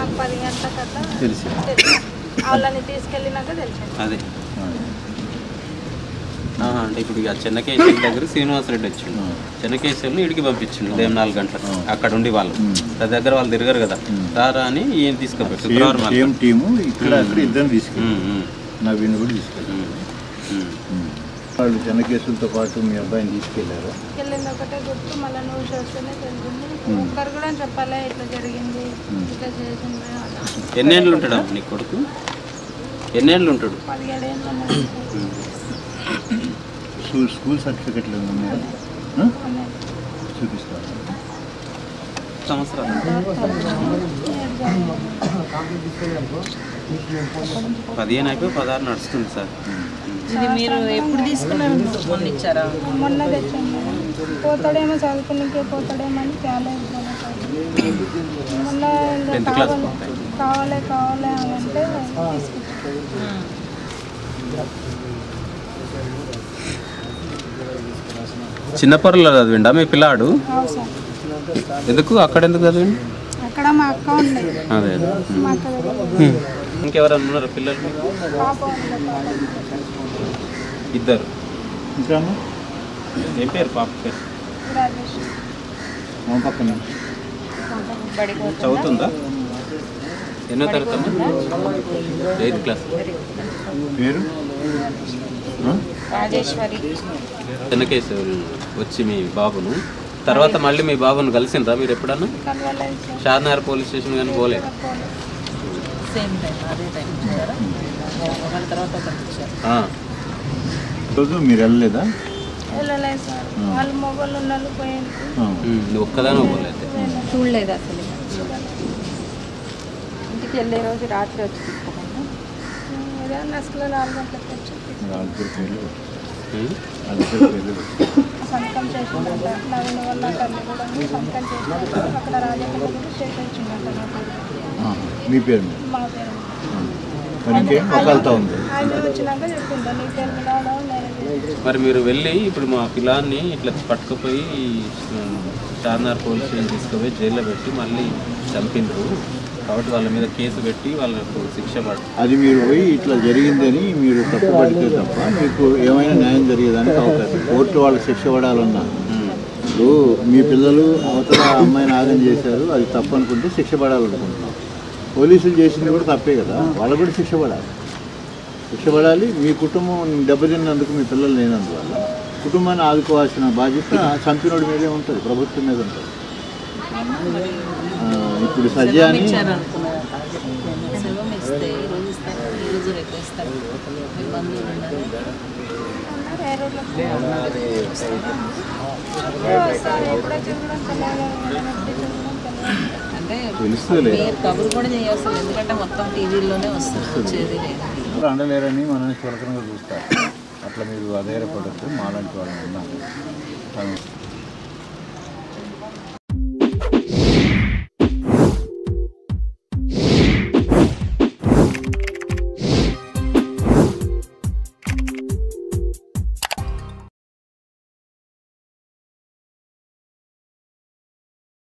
మాకు పది గంటలకల్లా తెలిసి తెలిసింది. వాళ్ళని తీసుకెళ్ళినాక తెలిసింది అదే ఆహా, అంటే ఇప్పుడు ఇక చెన్నకేశ్వరి దగ్గర శ్రీనివాసరెడ్డి వచ్చిండు చెన్నకేశ్వరిని ఇడికి పంపించిండు ఉదయం నాలుగు గంటలకు అక్కడ ఉండి వాళ్ళు తన దగ్గర వాళ్ళు తిరగరు కదా రారా అని ఈయన తీసుకుపోయి శుక్రవారం మళ్ళీ. సేమ్ టీము ఇక్కడ అక్కడ ఇద్దరు తీసుకెళ్ళి ఉమ్, ఉమ్, నవీన్ కూడా తీసుకెళ్ళి ఉమ్, ఉమ్. వాళ్ళు చెన్నకేసులతో పాటు మీ అబ్బాయిని తీసుకెళ్లారు వెళ్ళింది ఒకటే గుర్తు మళ్ళీ నువ్వు చూస్తేనే తెలిసింది ఒక్కరు కూడా చెప్పాలి ఇట్లా జరిగింది ఇట్లా చేసింది అలా. ఎన్నేళ్ళు ఉంటాడు అమ్మ నీ కొడుకు ఎన్నేళ్ళు ఉంటాడు పదిహేడు ఏళ్ళు ఉన్నాయి. స్కూల్ స్కూల్ సర్టిఫికెట్లు ఉన్నాయా ఆ? ఉన్నాయి. చూపిస్తాను సంవత్సరాలు పదిహేను అయిపోయి పదహారు నడుస్తుంది సార్ ఇది మీరు ఎప్పుడు తీసుకున్నారు మొన్న ఇచ్చారా మొన్న తెచ్చాను మేడం. పోతాడేమో చదువుకునికే పోతాడేమో అని తేలేదు మొన్న చదువు. మొన్న ఇంకా టెన్త్ క్లాస్ కావాలి కావాలి కావాలి అని అంటే తీసుకొచ్చాను. చిన్నపర్లో చదివిండా మీ పిల్లాడు అవసరం ఎందుకు అక్కడ ఎందుకు చదివిండు అక్కడ మా అక్క ఉంది అదే అదే మా అక్క దగ్గర ఇంకెవరన్నా ఉన్నారా పిల్లలు మీకు? పాప ఉంది పాప. ఇద్దరు ఇంకా అమ్మా? ఏం పేరు పాప పేరు రాజేష్ మా పక్కన బడికి చదువుతుందా ఎన్నో తరగతి అమ్మా ఎయిత్ క్లాస్ పేరు ఆ? రాజేశ్వరి చెన్నకేశ్వరి వచ్చి మీ బాబును తర్వాత మళ్ళీ మీ బాబును కలిసిండ్రా మీరు ఎప్పుడన్నా కలవలేదు సార్ షాద్నగర్ పోలీస్ స్టేషన్ కానీ పోలే పోలేదు. సేమ్ టైం అదే టైం ఇచ్చారా ఒకరి తర్వాత ఒకరికి ఇచ్చారు ఆ. రోజు మీరు వెళ్ళలేదా వెళ్ళలేదు సార్ వాళ్ళు మొగోళ్ళు ఉన్న వాళ్ళు పోయింది ఆ. ఉమ్, నువ్వు ఒక్కదానో పోలేదు చూడలేదు అసలు ఇంటికి వెళ్ళే రోజు రాత్రి వచ్చి తీసుకోమన్నా ఇదే నసుకులో నాలుగు గంటలకు వచ్చి మరి వాళ్ళిద్దరు పేర్లు పెట్టు. ఉమ్. వాళ్ళిద్దరు పేర్లు పెట్టు. సంతకం చేసిందంట నవీన్ వాళ్ళ తల్లి కూడా ఉంది. సంతకం చేసిందంట అక్కడ రాజకీయ కూడా స్టేట్ వచ్చిందంట నా పేరు. ఆ. మీ పేరు మీద మా పేరు ఆ. మరి ఇంకేం ఒకళ్ళతో ఉంది ఆయన వచ్చినాక చెప్పిందా నీ పేరు మీద ఆడ నేనే చేసి మరి మీరు వెళ్ళి ఇప్పుడు మా పిల్లాన్ని ఇట్లా పట్టుకుపోయి ఉమ్, చార్మినార్ పోలీస్ స్టేషన్ తీసుకుపోయి జైల్లో పెట్టి మళ్ళీ చంపిండ్రు కాబట్టి వాళ్ళ మీద కేసు పెట్టి వాళ్ళకు శిక్ష పడు అది మీరు పోయి ఇట్లా జరిగిందని మీరు తప్పుపడితే తప్ప మీకు ఏమైనా న్యాయం జరిగేదానికి అవకాశం కోర్టు వాళ్ళకి శిక్ష పడాలన్నా ఇప్పుడు మీ పిల్లలు అవతల అమ్మాయిని ఆగం చేశారు అది తప్పు అనుకుంటే శిక్ష పడాలనుకుంటున్నాం పోలీసులు చేసింది కూడా తప్పే కదా వాళ్ళకు కూడా శిక్ష పడాలి శిక్ష పడాలి మీ కుటుంబం దెబ్బతిన్నందుకు మీ పిల్లలు లేనందువల్ల కుటుంబాన్ని ఆదుకోవాల్సిన బాధ్యత చంపినోడి మీదే ఉంటుంది ప్రభుత్వం మీద ఉంటుంది ఆ, ఇప్పుడు సజ్జాని ఇచ్చారు అనుకున్నారట శవం ఇస్తే ఈ రోజు ఇస్తారు ఈ రోజు రేపు ఇస్తారు మీ బంధువులు ఉన్నారు అన్నారు ఏ రోజులకు వస్తారు ఎప్పుడో చూడడం తెలియదు ఎప్పుడు చూడడం తెలియదు అంటే తెలుస్తుందిలే మీరు కబురు కూడా చేయవలసింది ఎందుకంటే మొత్తం టీవీలోనే వస్తుంది వచ్చేది లేదు ఎవరు అండలేరని మనల్ని చులకనగా చూస్తారు అట్లా మీరు అధైర్యపడద్దు మాలాంటి వాళ్ళు ఉన్నాము తను